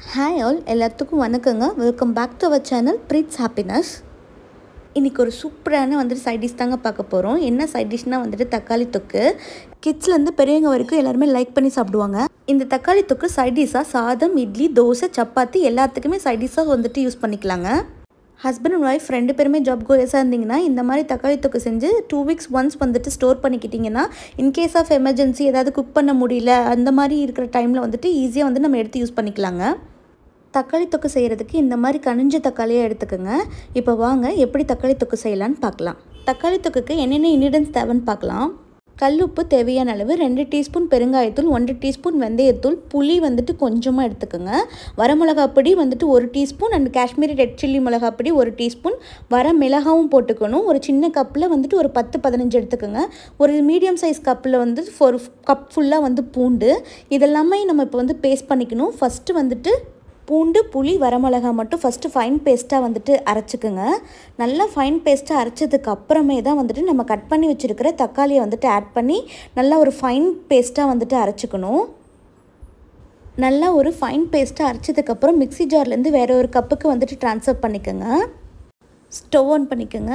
hi all எல்லாத்துக்கும் வணக்கங்க welcome back to our channel Preet's happiness இன்றைக்கி ஒரு சூப்பரான வந்துட்டு சைட் டிஷ் தாங்க பார்க்க போகிறோம் என்ன சைட் டிஷ்னால் வந்துட்டு தக்காளி தொக்கு கிட்ஸ்லேருந்து பெரியவங்க வரைக்கும் எல்லாருமே லைக் பண்ணி சாப்பிடுவாங்க இந்த தக்காளி தொக்கு சைட் டிஷ்ஷாக சாதம் இட்லி தோசை சப்பாத்தி எல்லாத்துக்குமே சைட் டிஷ்ஷாக வந்துட்டு யூஸ் பண்ணிக்கலாங்க ஹஸ்பண்ட் அண்ட் ஒய்ஃப் ரெண்டு பேருமே ஜாப் கோயஸாக இருந்தீங்கன்னா இந்த மாதிரி தக்காளி தொக்கு செஞ்சு டூ வீக்ஸ் ஒன்ஸ் வந்துட்டு ஸ்டோர் பண்ணிக்கிட்டிங்கன்னா இன்கேஸ் ஆஃப் எமர்ஜென்சி ஏதாவது குக் பண்ண முடியல அந்த மாதிரி இருக்கிற டைமில் வந்துட்டு ஈஸியாக வந்து நம்ம எடுத்து யூஸ் பண்ணிக்கலாங்க தக்காளி தொக்கு செய்கிறதுக்கு இந்த மாதிரி கனிஞ்ச தக்காளியாக எடுத்துக்கோங்க இப்போ வாங்க எப்படி தக்காளி தொக்கு செய்யலான்னு பார்க்கலாம் தக்காளி தொக்குக்கு என்னென்ன இன்க்ரீடியன்ஸ் தேவைன்னு பார்க்கலாம் கல்லுப்பு தேவையான அளவு ரெண்டு டீஸ்பூன் பெருங்காயத்தூள் ஒன்றரை டீஸ்பூன் வெந்தயத்தூள் புளி வந்துட்டு கொஞ்சமாக எடுத்துக்கோங்க வரமிளகாப்பொடி வந்துட்டு ஒரு teaspoon and Kashmiri red chilli மிளகாப்பொடி ஒரு டீஸ்பூன் வர மிளகாவும் போட்டுக்கணும் ஒரு சின்ன கப்பில் வந்துட்டு ஒரு பத்து பதினஞ்சு எடுத்துக்கோங்க ஒரு மீடியம் சைஸ் கப்பில் வந்து ஒரு கப் ஃபுல்லாக வந்து பூண்டு இதெல்லாமே நம்ம இப்போ வந்து பேஸ்ட் பண்ணிக்கணும் ஃபஸ்ட்டு வந்துட்டு பூண்டு புளி வரமிளகா மட்டும் ஃபஸ்ட்டு ஃபைன் பேஸ்ட்டாக வந்துட்டு அரைச்சிக்குங்க நல்லா ஃபைன் பேஸ்ட்டாக அரைச்சதுக்கு அப்புறமே தான் வந்துட்டு நம்ம கட் பண்ணி வச்சுருக்கிற தக்காளியை வந்துட்டு ஆட் பண்ணி நல்லா ஒரு ஃபைன் பேஸ்ட்டாக வந்துட்டு அரைச்சிக்கணும் நல்லா ஒரு ஃபைன் பேஸ்ட்டாக அரைச்சதுக்கப்புறம் மிக்ஸி ஜார்லேருந்து வேறு ஒரு கப்புக்கு வந்துட்டு ட்ரான்ஸ்ஃபர் பண்ணிக்கோங்க ஸ்டவ் ஆன் பண்ணிக்கோங்க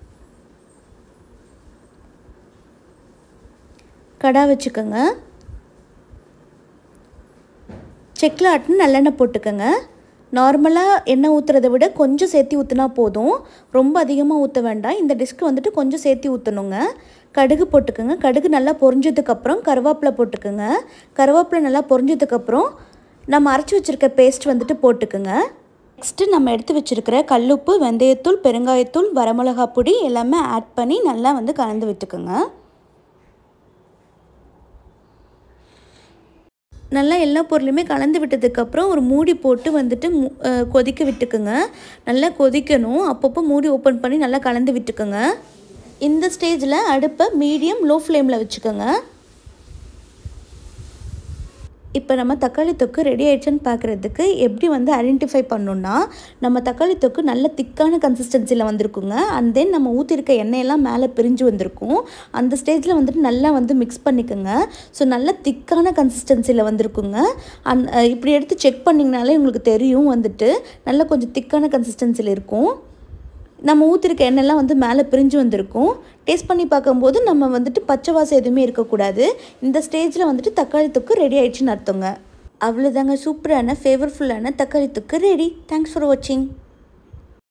கடா வச்சுக்கோங்க செக்கில் ஆட்டுன்னு நல்லெண்ணெய் போட்டுக்கோங்க நார்மலாக எண்ணெய் ஊற்றுறத விட கொஞ்சம் சேர்த்தி ஊற்றினா போதும் ரொம்ப அதிகமாக ஊற்ற வேண்டாம் இந்த டிஷ்க்கு வந்துட்டு கொஞ்சம் சேர்த்தி ஊற்றணுங்க கடுகு போட்டுக்கோங்க கடுகு நல்லா பொரிஞ்சதுக்கப்புறம் கருவேப்பிலை போட்டுக்கோங்க கருவேப்பிலை நல்லா பொரிஞ்சதுக்கப்புறம் நம்ம அரைச்சி வச்சுருக்க பேஸ்ட் வந்துட்டு போட்டுக்கோங்க நெக்ஸ்ட்டு நம்ம எடுத்து வச்சுருக்கிற கல்லுப்பு வெந்தயத்தூள் பெருங்காயத்தூள் வரமிளகா பொடி எல்லாமே ஆட் பண்ணி நல்லா வந்து கலந்து விட்டுக்குங்க நல்லா எல்லா பொருளுமே கலந்து விட்டதுக்கப்புறம் ஒரு மூடி போட்டு வந்துட்டு கொதிக்க விட்டுக்குங்க நல்லா கொதிக்கணும் அப்பப்போ மூடி ஓப்பன் பண்ணி நல்லா கலந்து விட்டுக்குங்க இந்த ஸ்டேஜில் அடுப்பை மீடியம் லோ ஃப்ளேமில் வச்சுக்கோங்க இப்போ நம்ம தக்காளி தொக்கு ரெடி ஆயிடுச்சுன்னு பார்க்குறதுக்கு எப்படி வந்து ஐடென்டிஃபை பண்ணணுன்னா நம்ம தக்காளி தொக்கு நல்ல திக்கான கன்சிஸ்டன்சியில் வந்திருக்குங்க அண்ட் தென் நம்ம ஊற்றிருக்க எண்ணெயெல்லாம் மேலே பிரிஞ்சு வந்திருக்கும் அந்த ஸ்டேஜில் வந்துட்டு நல்லா வந்து மிக்ஸ் பண்ணிக்கோங்க ஸோ நல்ல திக்கான கன்சிஸ்டன்சியில் வந்திருக்குங்க அந் இப்படி எடுத்து செக் பண்ணிங்கனாலே உங்களுக்கு தெரியும் வந்துட்டு நல்லா கொஞ்சம் திக்கான கன்சிஸ்டன்சியில் இருக்கும் நம்ம ஊற்றிருக்க எண்ணெய்லாம் வந்து மேலே பிரிஞ்சு வந்திருக்கும் டேஸ்ட் பண்ணி பார்க்கும்போது நம்ம வந்துட்டு பச்சை வாசம் எதுவுமே இருக்கக்கூடாது இந்த ஸ்டேஜில் வந்துட்டு தக்காளி தொக்கு ரெடி ஆயிடுச்சுன்னு அர்த்தங்க அவ்வளோதாங்க சூப்பரான ஃபேவர்ஃபுல்லான தக்காளி தொக்கு ரெடி தேங்க்ஸ் ஃபார் வாட்சிங்